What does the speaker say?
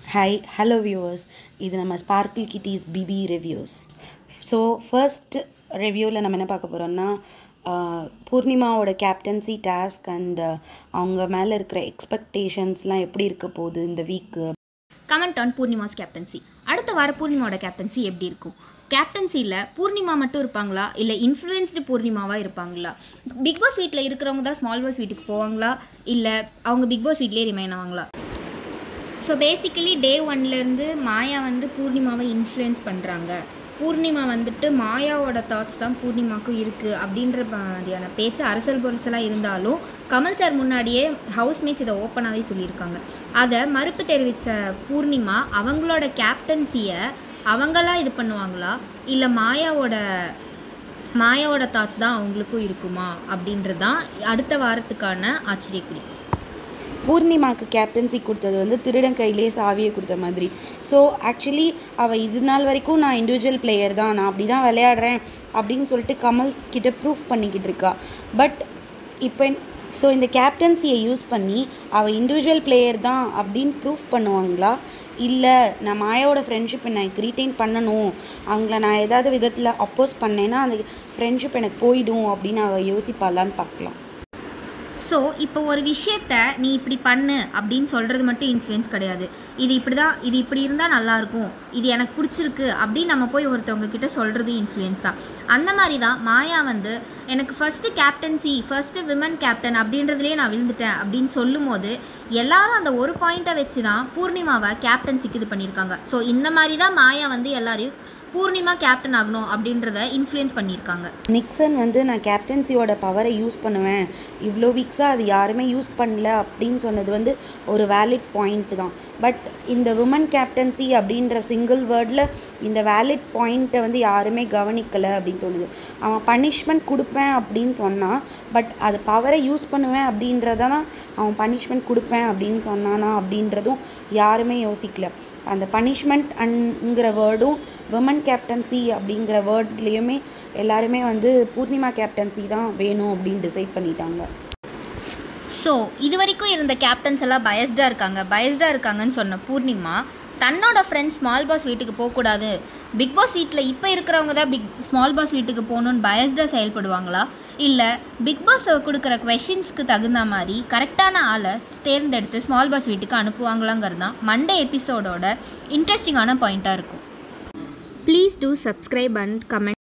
hi hello viewers இது நம்ம sparkle kitties BB reviews so first ரிவ்யூவில் நம்ம என்ன பார்க்க போகிறோம்னா பூர்ணிமாவோட கேப்டன்சி டாஸ்க் அண்ட் அவங்க மேலே இருக்கிற எக்ஸ்பெக்டேஷன்ஸ்லாம் எப்படி இருக்க போகுது இந்த வீக்கு கமெண்ட் ஆன் பூர்ணிமாஸ் கேப்டன்சி அடுத்த வார பூர்ணிமாவோட கேப்டன்சி எப்படி இருக்கும் கேப்டன்சியில் பூர்ணிமா மட்டும் இருப்பாங்களா இல்லை இன்ஃப்ளூயன்ஸ்டு பூர்ணிமாவாக இருப்பாங்களா பிக் பாஸ் வீட்டில் இருக்கிறவங்க தான் ஸ்மால் பாஸ் வீட்டுக்கு போவாங்களா இல்லை அவங்க பிக் பாஸ் வீட்லேயே ரிமைன் ஆவாங்களா ஸோ பேசிக்கலி டே ஒன்லேருந்து மாயா வந்து பூர்ணிமாவை இன்ஃப்ளூயன்ஸ் பண்ணுறாங்க பூர்ணிமா வந்துட்டு மாயாவோட தாட்ஸ் தான் பூர்ணிமாவுக்கும் இருக்குது அப்படின்ற மாதிரியான பேச்சு அரசல் பொருசலாக இருந்தாலும் கமல் சார் முன்னாடியே ஹவுஸ்மேட்ஸ் இதை ஓப்பனாகவே சொல்லியிருக்காங்க அதை மறுப்பு தெரிவித்த பூர்ணிமா அவங்களோட கேப்டன்சியை அவங்களா இது பண்ணுவாங்களா இல்லை மாயாவோட மாயாவோட தாட்ஸ் தான் அவங்களுக்கும் இருக்குமா அப்படின்றது தான் அடுத்த வாரத்துக்கான ஆச்சரியக்குறி பூர்ணிமாவுக்கு கேப்டன்சி கொடுத்தது வந்து திருடன் கையிலே சாவியை கொடுத்த மாதிரி ஸோ ஆக்சுவலி அவள் இது நாள் வரைக்கும் நான் இண்டிவிஜுவல் பிளேயர் தான் நான் அப்படி தான் விளையாடுறேன் அப்படின்னு சொல்லிட்டு கமல் கிட்ட ப்ரூஃப் பண்ணிக்கிட்டு இருக்கா பட் இப்போ ஸோ இந்த கேப்டன்சியை யூஸ் பண்ணி அவள் இண்டிவிஜுவல் பிளேயர் தான் அப்படின்னு ப்ரூஃப் பண்ணுவாங்களா இல்லை நான் மாயாவோட ஃப்ரெண்ட்ஷிப் நான் ரீட்டைன் பண்ணணும் அவங்கள நான் ஏதாவது விதத்தில் அப்போஸ் பண்ணேன்னா அந்த ஃப்ரெண்ட்ஷிப் எனக்கு போயிடும் அப்படின்னு அவள் யோசிப்பாளான்னு பார்க்கலாம் ஸோ இப்போ ஒரு விஷயத்த நீ இப்படி பண்ணு அப்படின்னு சொல்கிறது மட்டும் இன்ஃப்ளூயன்ஸ் கிடையாது இது இப்படி தான் இது இப்படி இருந்தால் நல்லாயிருக்கும் இது எனக்கு பிடிச்சிருக்கு அப்படின்னு நம்ம போய் ஒருத்தவங்க கிட்ட சொல்கிறது இன்ஃப்ளூயன்ஸ் தான் அந்த மாதிரி தான் மாயா வந்து எனக்கு first captaincy first women captain அப்படின்றதுலேயே நான் விழுந்துட்டேன் அப்படின்னு சொல்லும்போது எல்லாரும் அந்த ஒரு பாயிண்ட்டை வச்சு தான் பூர்ணிமாவை கேப்டன்சிக்கு இது பண்ணியிருக்காங்க ஸோ இந்த மாதிரி தான் மாயா வந்து எல்லாரையும் பூர்ணிமா கேப்டன் ஆகணும் அப்படின்றத இன்ஃப்ளூயன்ஸ் பண்ணியிருக்காங்க நிக்சன் வந்து நான் கேப்டன்சியோட பவரை யூஸ் பண்ணுவேன் இவ்வளோ வீக்ஸாக அது யாருமே யூஸ் பண்ணல அப்படின்னு சொன்னது வந்து ஒரு வேலிட் பாயிண்ட் தான் பட் இந்த உமன் கேப்டன்சி அப்படின்ற சிங்கிள் வேர்டில் இந்த வேலிட் பாயிண்ட்டை வந்து யாருமே கவனிக்கலை அப்படின்னு தோணுது அவன் பனிஷ்மெண்ட் கொடுப்பேன் அப்படின்னு சொன்னான் பட் அது பவரை யூஸ் பண்ணுவேன் அப்படின்றத தான் அவன் பனிஷ்மெண்ட் கொடுப்பேன் அப்படின்னு சொன்னானா அப்படின்றதும் யாருமே யோசிக்கல அந்த பனிஷ்மெண்ட் அண்ங்கிற வேர்டும் விமன் கேப்டன்சி அப்படிங்கிற வேர்ட்லேயுமே எல்லாருமே வந்து பூர்ணிமா கேப்டன்சி தான் வேணும் அப்படின்னு டிசைட் பண்ணிட்டாங்க ஸோ இது வரைக்கும் இருந்த கேப்டன்ஸ் எல்லாம் பயஸ்டாக இருக்காங்க பயஸ்டாக இருக்காங்கன்னு சொன்ன பூர்ணிமா தன்னோட ஃப்ரெண்ட்ஸ் ஸ்மால் பாஸ் வீட்டுக்கு போகக்கூடாது பிக் பாஸ் வீட்டில் இப்போ இருக்கிறவங்க தான் பிக் ஸ்மால் பாஸ் வீட்டுக்கு போகணுன்னு பயஸ்டாக செயல்படுவாங்களா இல்லை பிக் பாஸ் கொடுக்குற கொஷின்ஸ்க்கு தகுந்த மாதிரி கரெக்டான ஆளை தேர்ந்தெடுத்து ஸ்மால் பாஸ் வீட்டுக்கு அனுப்புவாங்களாங்கிறது தான் மண்டே எபிசோடோட இன்ட்ரெஸ்டிங்கான பாயிண்ட்டாக இருக்கும் please do subscribe and comment